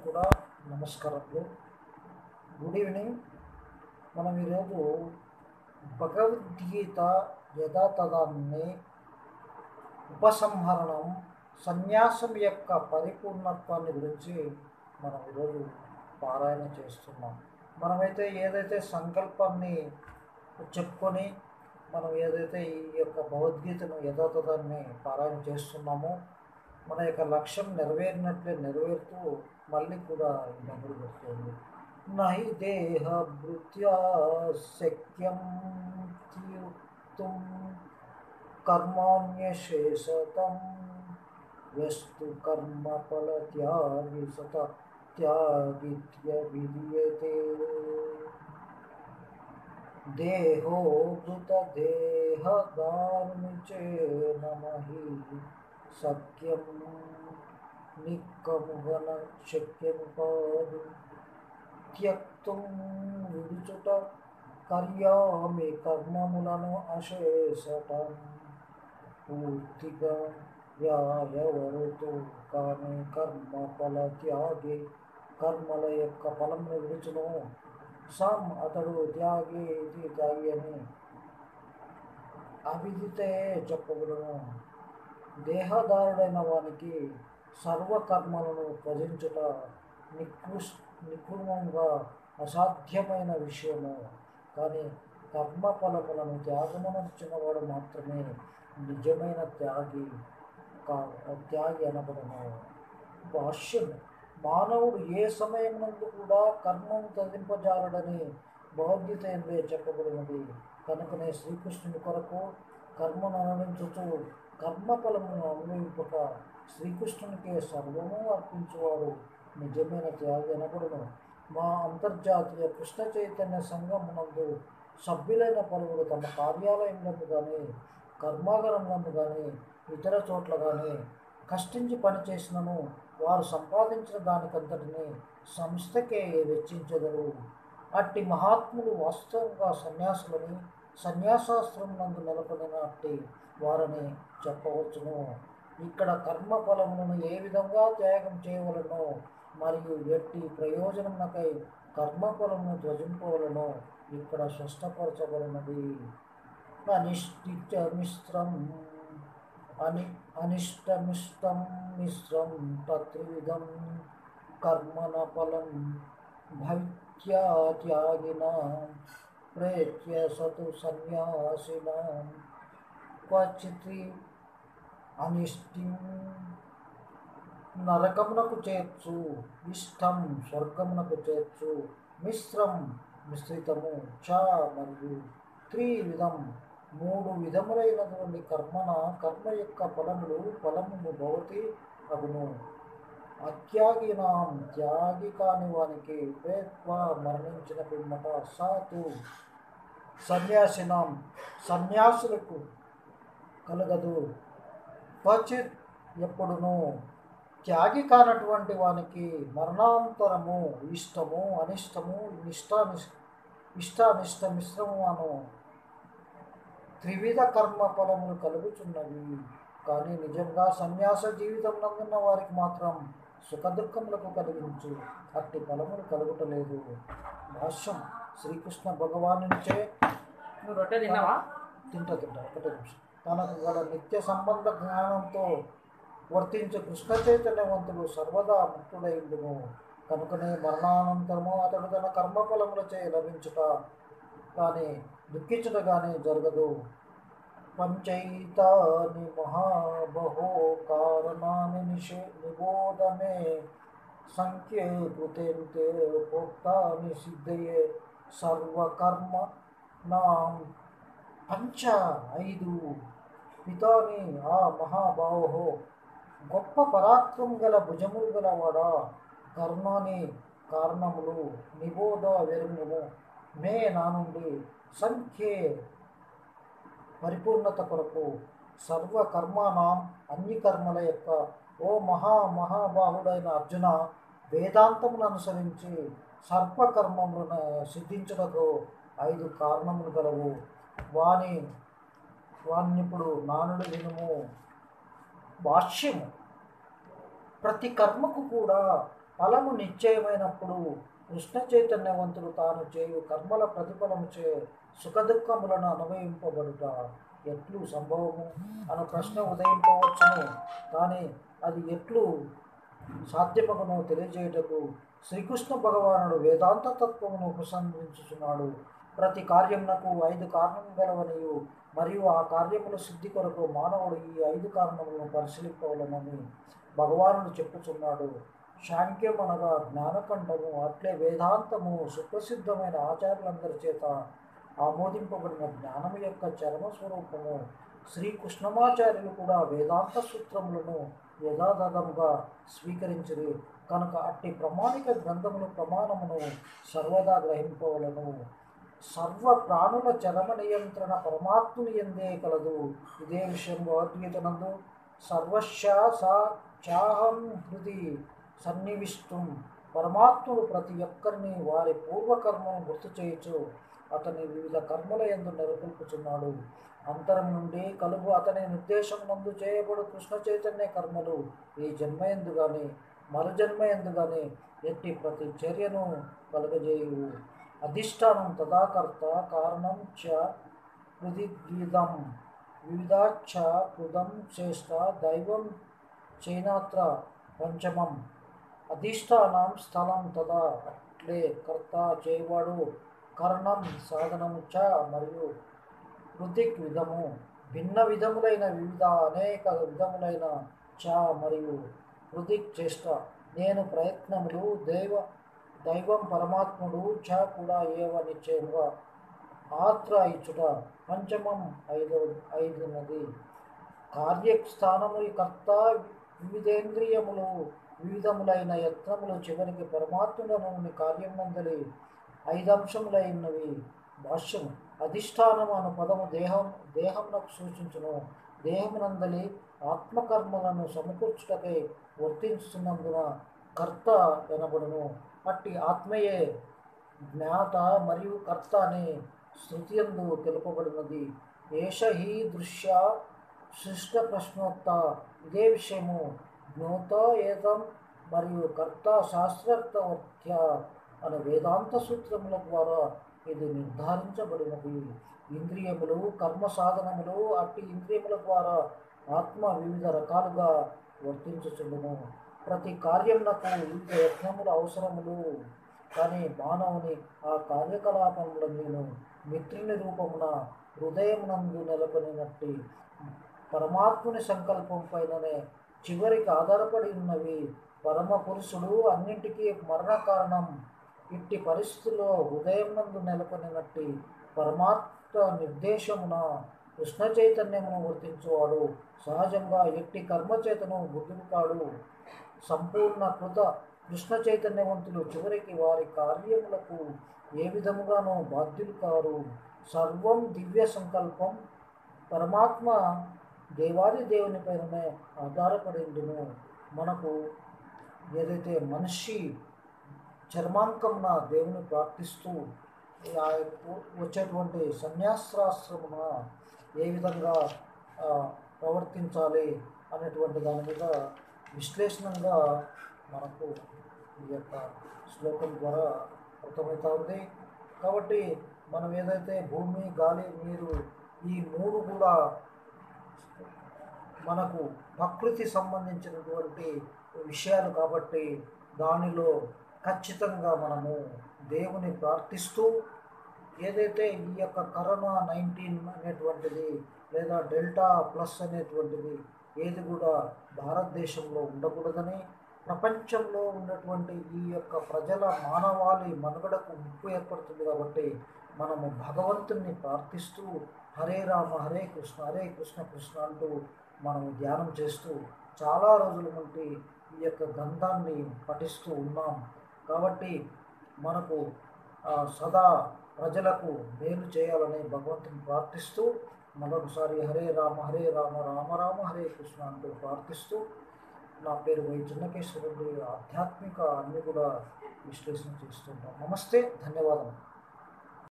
కూడా నమస్కారములు good evening మనం ఈరోజు భగవద్గీత యథాతథాన్ని ఉపసంహరణం సన్యాసం యొక్క పరిపూర్ణత్వాన్ని గురించి మనం ఈరోజు పారాయణ చేస్తున్నాం మనమైతే ఏదైతే సంకల్పాన్ని చెప్పుకొని మనం ఏదైతే ఈ యొక్క భగవద్గీతను యథాతథాన్ని పారాయణ చేస్తున్నామో మన యొక్క లక్ష్యం నెరవేరినట్లే నెరవేరుతూ మళ్ళీ కూడా మొదలు పెడుతుంది నహి దేహ భృత్యా శక్యం తీయుక్తుం కర్మాణ్యశేషతం వస్తు కర్మ ఫల త్యాగి సత త్యాగిత్య విలీయతే దేహో భృత దేహ దారుణిచే నమహి సత్యం నిక్కముగన శక్యము కాదు త్యక్తం విడుచుట కర్యామి కర్మములను అశేషటం పూర్తిగా వ్యాయవరుతో కానీ కర్మ ఫల త్యాగి కర్మల యొక్క ఫలమును విడుచును సమ్ అతడు త్యాగి ఇది త్యాగి అని అవిదితే చెప్పబడును దేహదారుడైన వానికి సర్వకర్మలను త్వజించుట నికృష్ నికృమంగా అసాధ్యమైన విషయము కానీ కర్మఫలములను త్యాగమనర్చినవాడు మాత్రమే నిజమైన త్యాగి కా త్యాగి అనబడను భాష్యం మానవుడు ఏ సమయం నందు కూడా కర్మం తదింపజాలడని భగవద్గీత ఎందే చెప్పబడినది కనుకనే శ్రీకృష్ణుని కొరకు కర్మను అనుభవించుతూ కర్మఫలమును అనుభవింపక శ్రీకృష్ణునికే సర్వము అర్పించువాడు నిజమైన త్యాగి అనబడును మా అంతర్జాతీయ కృష్ణ చైతన్య సంఘమునందు సభ్యులైన పలువురు తమ కార్యాలయంలో కానీ కర్మాగారంలో కానీ ఇతర చోట్ల కానీ కష్టించి పనిచేసినను వారు సంపాదించిన దానికంతటిని సంస్థకే వెచ్చించెదరు అట్టి మహాత్ములు వాస్తవంగా సన్యాసులని సన్యాసాస్త్రం నందు నెలకొనిన అట్టి వారని చెప్పవచ్చును ఇక్కడ కర్మ ఫలములను ఏ విధంగా త్యాగం చేయవలనో మరియు ఎట్టి ప్రయోజనమునకై కర్మఫలమును ధ్వజింపవలనో ఇక్కడ స్పష్టపరచబడినది అనిష్టిచ మిశ్రం అని అనిష్టమిష్టం మిశ్రం తత్రివిధం కర్మణ ఫలం భవిత్యా త్యాగిన ప్రేత్య సతు సన్యాసిన క్వచితి అనిష్టిం నరకమునకు చేర్చు ఇష్టం స్వర్గమునకు చేర్చు మిశ్రం మిశ్రితము చ మరియు త్రివిధం మూడు విధములైనటువంటి కర్మన కర్మ యొక్క ఫలములు ఫలమును భవతి అగును అత్యాగినాం త్యాగి కాని వానికి ప్రేత్వ మరణించిన పిమ్మట సాతు సన్యాసినాం సన్యాసులకు కలగదు క్వచిత్ ఎప్పుడును త్యాగి కానటువంటి వానికి మరణాంతరము ఇష్టము అనిష్టము నిష్టానిష్ ఇష్టానిష్ట మిశ్రము అను త్రివిధ కర్మ ఫలములు కలుగుచున్నవి కానీ నిజంగా సన్యాస జీవితం నందున్న వారికి మాత్రం సుఖదుఖములకు కలిగించు అట్టి ఫలములు కలుగుటలేదు భాష్యం శ్రీకృష్ణ భగవానునిచే నువ్వు రొట్టె తిన్నావా తింటా తింటా ఒకటే నిమిషం తనకు గల నిత్య సంబంధ జ్ఞానంతో వర్తించే కృష్ణ చైతన్యవంతుడు సర్వదా ముక్తుడైండును కనుకనే మరణానంతరము అతడు తన కర్మఫలములచే లభించుట కానీ దుఃఖించుట కానీ జరగదు పంచైతాని మహాబహో కారణాన్ని నిషే నిబోధమే సంఖ్యే కృతేంతే ప్రోక్తాని సిద్ధయే సర్వకర్మ నా పంచ ఐదు పితాని ఆ మహాబాహో గొప్ప పరాక్రమం గల భుజములు గలవాడా కర్ణాని కారణములు నిబోధ వెరుమును మే నా నుండి సంఖ్యే పరిపూర్ణత కొరకు సర్వ కర్మానాం అన్ని కర్మల యొక్క ఓ మహా మహాబాహుడైన అర్జున వేదాంతమును అనుసరించి సర్పకర్మములను సిద్ధించుటకు ఐదు కారణములు గలవు వాని వాన్నిప్పుడు నానుడు వినుము భాష్యము ప్రతి కర్మకు కూడా ఫలము నిశ్చయమైనప్పుడు కృష్ణ చైతన్యవంతుడు తాను చేయు కర్మల ప్రతిఫలము చే సుఖదుఖములను అనుభవింపబడుట ఎట్లు సంభవము అను ప్రశ్న ఉదయింపవచ్చును కానీ అది ఎట్లు సాధ్యమగునో తెలియజేయటకు శ్రీకృష్ణ భగవానుడు వేదాంత తత్వమును ఉపసంహరించుచున్నాడు ప్రతి కార్యమునకు ఐదు కారణం గలవనియు మరియు ఆ కార్యముల సిద్ధి కొరకు మానవుడు ఈ ఐదు కారణములను పరిశీలింపవలనని భగవానుడు చెప్పుచున్నాడు శాంక్యం అనగా జ్ఞానకంఠము అట్లే వేదాంతము సుప్రసిద్ధమైన ఆచార్యులందరి చేత ఆమోదింపబడిన జ్ఞానము యొక్క చరమ స్వరూపము శ్రీకృష్ణమాచార్యులు కూడా వేదాంత సూత్రములను యథాతథముగా స్వీకరించిరి కనుక అట్టి ప్రమాణిక గ్రంథమును ప్రమాణమును సర్వదా గ్రహింపవలను సర్వ ప్రాణుల చరమ నియంత్రణ పరమాత్ముని ఎందే కలదు ఇదే విషయం భగవద్గీతనందు సర్వశ సా చాహం హృది సన్నివిష్టం పరమాత్ముడు ప్రతి ఒక్కరిని వారి పూర్వకర్మను గుర్తు చేయొచ్చు అతని వివిధ కర్మల ఎందు నెలకొల్పుచున్నాడు అంతరం నుండి కలుగు అతని నిర్దేశం నందు చేయబడు కృష్ణ చైతన్య కర్మలు ఈ జన్మ ఎందు కానీ మరు జన్మ ఎందు కానీ ఎట్టి ప్రతి చర్యను కలుగజేయు అధిష్టానం తదాకర్త కారణం చ హృదిగీతం వివిధాచ హృదం శ్రేష్ట దైవం చైనాత్ర పంచమం అధిష్టానం స్థలం తదా అట్లే కర్త చేయవాడు కరణం సాధనము చ మరియు హృదిక్ విధము భిన్న విధములైన వివిధ అనేక విధములైన చ మరియు హృదిక్ చేష్ట నేను ప్రయత్నములు దైవ దైవం పరమాత్ముడు చ కూడా ఏవ నిశ్చయముగా ఆత్ర ఇచ్చుట పంచమం ఐదు ఐదున్నది కార్యస్థానము కర్త వివిధేంద్రియములు వివిధములైన యత్నములు చివరికి పరమాత్ములనుని కార్యమందలి ఐదంశములైనవి భాష్యము అధిష్టానము అను పదము దేహం దేహమునకు సూచించును దేహమునందలి ఆత్మకర్మలను సమకూర్చుటకై వర్తించుతున్నందున కర్త ఎనబడును అట్టి ఆత్మయే జ్ఞాత మరియు కర్త అనే శృతియందు తెలుపబడినది ఏష హీ దృశ్య సృష్ట ప్రశ్నోక్త ఇదే విషయము జ్ఞోత ఏదం మరియు కర్త శాస్త్రార్థవర్త్య అనే వేదాంత సూత్రముల ద్వారా ఇది నిర్ధారించబడినది ఇంద్రియములు కర్మ సాధనములు అట్టి ఇంద్రియముల ద్వారా ఆత్మ వివిధ రకాలుగా వర్తించుచుండును ప్రతి కార్యమునకు వివిధ యత్నముల అవసరములు కానీ మానవుని ఆ కార్యకలాపముల నేను మిత్రుని రూపమున హృదయమునందు నెలకొనినట్టి పరమాత్ముని సంకల్పం పైననే చివరికి ఆధారపడి ఉన్నవి పరమ పురుషుడు అన్నింటికీ మరణ కారణం ఇట్టి పరిస్థితుల్లో హృదయం నందు నెలకొనినట్టి పరమాత్మ నిర్దేశమున కృష్ణ చైతన్యమును వర్తించువాడు సహజంగా ఎట్టి కర్మచేతను బుద్ధుడు కాడు సంపూర్ణ కృత కృష్ణ చైతన్యవంతులు చివరికి వారి కార్యములకు ఏ విధముగానో బాధ్యులు కారు సర్వం దివ్య సంకల్పం పరమాత్మ దేవాది దేవుని పైననే ఆధారపడిండును మనకు ఏదైతే మనిషి చర్మాంకంన దేవుని ప్రార్థిస్తూ ఆ వచ్చేటువంటి సన్యాసాశ్రమున ఏ విధంగా ఆ, ప్రవర్తించాలి అనేటువంటి దాని మీద విశ్లేషణంగా మనకు ఈ యొక్క శ్లోకం ద్వారా అర్థమవుతా ఉంది కాబట్టి మనం ఏదైతే భూమి గాలి నీరు ఈ మూడు కూడా మనకు ప్రకృతి సంబంధించినటువంటి విషయాలు కాబట్టి దానిలో ఖచ్చితంగా మనము దేవుని ప్రార్థిస్తూ ఏదైతే ఈ యొక్క కరోనా నైన్టీన్ అనేటువంటిది లేదా డెల్టా ప్లస్ అనేటువంటిది ఏది కూడా భారతదేశంలో ఉండకూడదని ప్రపంచంలో ఉన్నటువంటి ఈ యొక్క ప్రజల మానవాళి మనుగడకు ముప్పు ఏర్పడుతుంది కాబట్టి మనము భగవంతుణ్ణి ప్రార్థిస్తూ హరే రామ హరే కృష్ణ హరే కృష్ణ కృష్ణ అంటూ మనము ధ్యానం చేస్తూ చాలా రోజుల నుండి ఈ యొక్క గ్రంథాన్ని పఠిస్తూ ఉన్నాం కాబట్టి మనకు ఆ, సదా ప్రజలకు మేలు చేయాలని భగవంతుని ప్రార్థిస్తూ మరొకసారి హరే రామ హరే రామ రామ రామ హరే కృష్ణ అంటూ ప్రార్థిస్తూ నా పేరు వై చిన్నకేశ్వరుడి ఆధ్యాత్మిక అన్ని కూడా విశ్లేషణ చేస్తుంటాం నమస్తే ధన్యవాదం